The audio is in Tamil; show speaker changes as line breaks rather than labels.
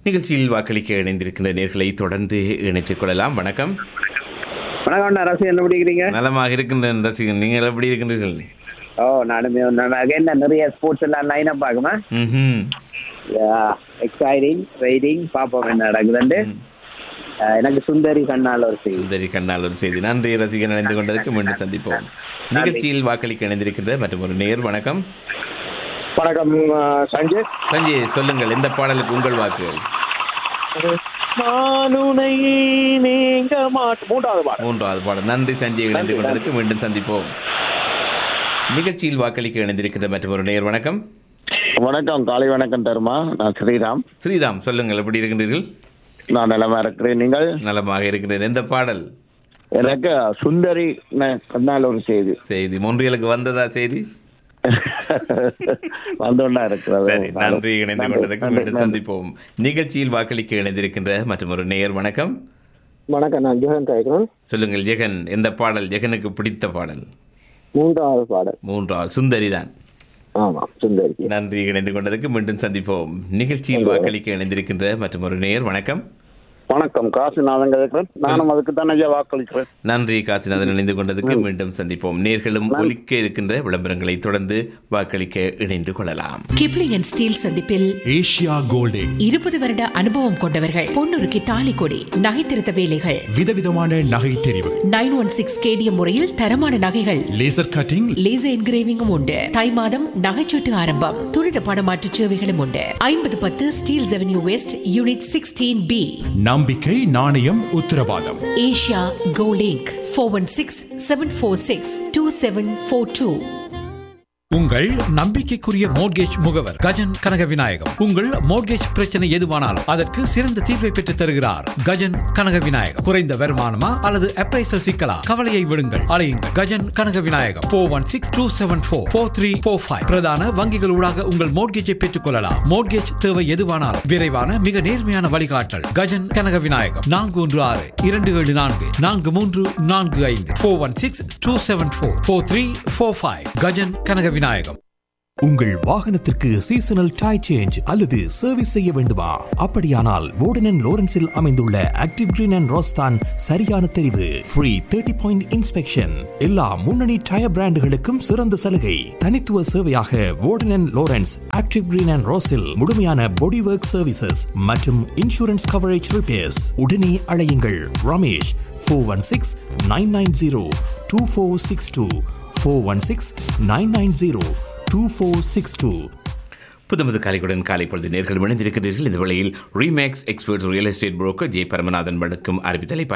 நிகழ்ச்சியில் வாக்களிக்க இணைந்திருக்கின்ற நேர்களை தொடர்ந்து இணைத்துக் கொள்ளலாம் வணக்கம்
வணக்கம் அண்ணா ரசி என்ன பிடிக்கிறீங்க
நலமாக இருக்கின்ற ரசிகன் நீங்கள் எப்படி இருக்கின்றீர்கள்
ஓ நானுமே நல்லாக என்ன நிறைய ஸ்போர்ட்ஸ் எல்லாம் லைனாக பார்க்குமா
ம்ஹும்.
எக்ஸைட்டிங் வெயிட்டிங் பார்ப்போம் என்ன நடக்குதுண்டு அஹ், எனக்கு சுந்தரி கண்ணால் ஒரு செய்தி
சுந்தரி கண்ணால் ஒரு செய்தி நன்றி ரசிகன் இணைந்து கொண்டதற்கு மீண்டும் சந்திப்போம் நிகழ்ச்சியில் வாக்களிக்க இணைந்திருக்கின்ற மற்றும் ஒரு நேர் வணக்கம்
வணக்கம் அஹ், சஞ்சய்
சஞ்சய் சொல்லுங்கள் எந்த பாடலுக்கு உங்கள் வாக்குகள்
நான் உன்னை நீங்க மாட்டேன் மூன்றாவது பாடல்
மூன்றாவது பாடல் நன்றி சஞ்சய் இணைந்து கொண்டதற்கு மீண்டும் சந்திப்போம் நிகழ்ச்சியில் வாக்களிக்க இணைந்திருக்கின்ற மற்றும் ஒரு நேர் வணக்கம்
வணக்கம் காலை வணக்கம் தருமா நான் ஸ்ரீராம்
ஸ்ரீராம் சொல்லுங்கள் எப்படி இருக்கின்றீர்கள்
நான் நிலமா இருக்கிறேன் நீங்கள்
நலமாக இருக்கின்றேன் எந்த பாடல்
எனக்கு சுந்தரி ந- கண்ணால் ஒரு செய்தி
செய்தி மொன்றியலுக்கு வந்ததா செய்தி
வந்தோன்னா இருக்கிறது
சரி நன்றி இணைந்து
நன்றி,
கொண்டதற்கு
நன்றி,
மீண்டும்
நன்றி.
சந்திப்போம் நிகழ்ச்சியில் வாக்களிக்க இணைந்திருக்கின்ற மற்றும் ஒரு நேயர் வணக்கம்
வணக்கம் நான் ஜெகன் கேட்கிறேன்
சொல்லுங்கள் ஜெகன் எந்த பாடல் ஜெகனுக்கு பிடித்த பாடல்
மூன்றாவது பாடல்
மூன்றாவது சுந்தரி தான்
ஆமாம் சுந்தரி
நன்றி இணைந்து கொண்டதற்கு மீண்டும் சந்திப்போம் நிகழ்ச்சியில் வாக்களிக்க இணைந்திருக்கின்ற மற்றும் ஒரு நேயர் வணக்கம்
வணக்கம் காசிநாதன் கேட்கிறேன் நானும் அதுக்கு தானே ஐயா வாக்களிக்கிறேன்
நன்றி காசிநாதன் இணைந்து கொண்டதற்கு மீண்டும் சந்திப்போம் நேர்களும் ஒலிக்க இருக்கின்ற விளம்பரங்களை தொடர்ந்து வாக்களிக்க இணைந்து கொள்ளலாம்
கிப்ளிங் அண்ட் ஸ்டீல் சந்திப்பில்
ஏஷியா கோல்டிங்
இருபது வருட அனுபவம் கொண்டவர்கள் பொன்னுருக்கு தாலி கொடி நகைத்திருத்த வேலைகள்
விதவிதமான நகை தெரிவு
நைன் ஒன் சிக்ஸ் கேடிஎம் முறையில் தரமான நகைகள்
லேசர் கட்டிங்
லேசர் என்கிரேவிங்கும் உண்டு தை மாதம் நகைச்சீட்டு ஆரம்பம் துரித படமாற்று சேவைகளும் உண்டு ஐம்பது பத்து Steeles avenue west unit sixteen B
நம்பிக்கை நாணயம் உத்தரவாதம்
Asia Golding four one six seven four six two seven four two
உங்கள் நம்பிக்கைக்குரிய மோட்கேஜ் முகவர் கஜன் கனக விநாயகம் உங்கள் மோட்கேஜ் பிரச்சனை எதுவானாலும் அதற்கு சிறந்த தீர்வை பெற்றுத் தருகிறார் கஜன் கனக விநாயகம் குறைந்த வருமானமா அல்லது அப்ரைசல் சிக்கலா கவலையை விடுங்கள் அலையுங்கள் Gajan Kanaga Vinayagam four one six two seven four four three four five பிரதான வங்கிகள் ஊடாக உங்கள் மோட்கேஜை பெற்றுக் கொள்ளலாம் மோட்கேஜ் தேவை எதுவானாலும் விரைவான மிக நேர்மையான வழிகாட்டல் கஜன் கனக விநாயகம் நான்கு ஒன்று ஆறு இரண்டு ஏழு நான்கு நான்கு மூன்று நான்கு ஐந்து four one six two seven four four three four five Gajan Kanaga Vinayagam
உங்கள் வாகனத்திற்கு சீசனல் டை சேஞ்ச் அல்லது சர்வீஸ் செய்ய வேண்டுமா அப்படியானால் வோர்டன் லோரன்ஸில் அமைந்துள்ள ஆக்டிவ் கிரீன் அண்ட் ரோஸ்தான் சரியான தெரிவு ஃப்ரீ தேர்ட்டி பாயிண்ட் இன்ஸ்பெக்ஷன் எல்லா முன்னணி டயர் பிராண்டுகளுக்கும் சிறந்த சலுகை தனித்துவ சேவையாக Warden Lawrence active green and ரோஸில் முழுமையான பாடி ஒர்க் சர்வீசஸ் மற்றும் இன்சூரன்ஸ் கவரேஜ் ரிப்பேர்ஸ் உடனே அழையுங்கள் Ramesh four one six nine nine zero two four six two four one six nine nine zero two four six two
புதுமது காலைக்குடன் காலை பொழுது நேர்கள் இணைந்திருக்கிறீர்கள் இந்த வேளையில் Remax experts real estate broker J Paramanathan வழக்கும் அறிவித்தலை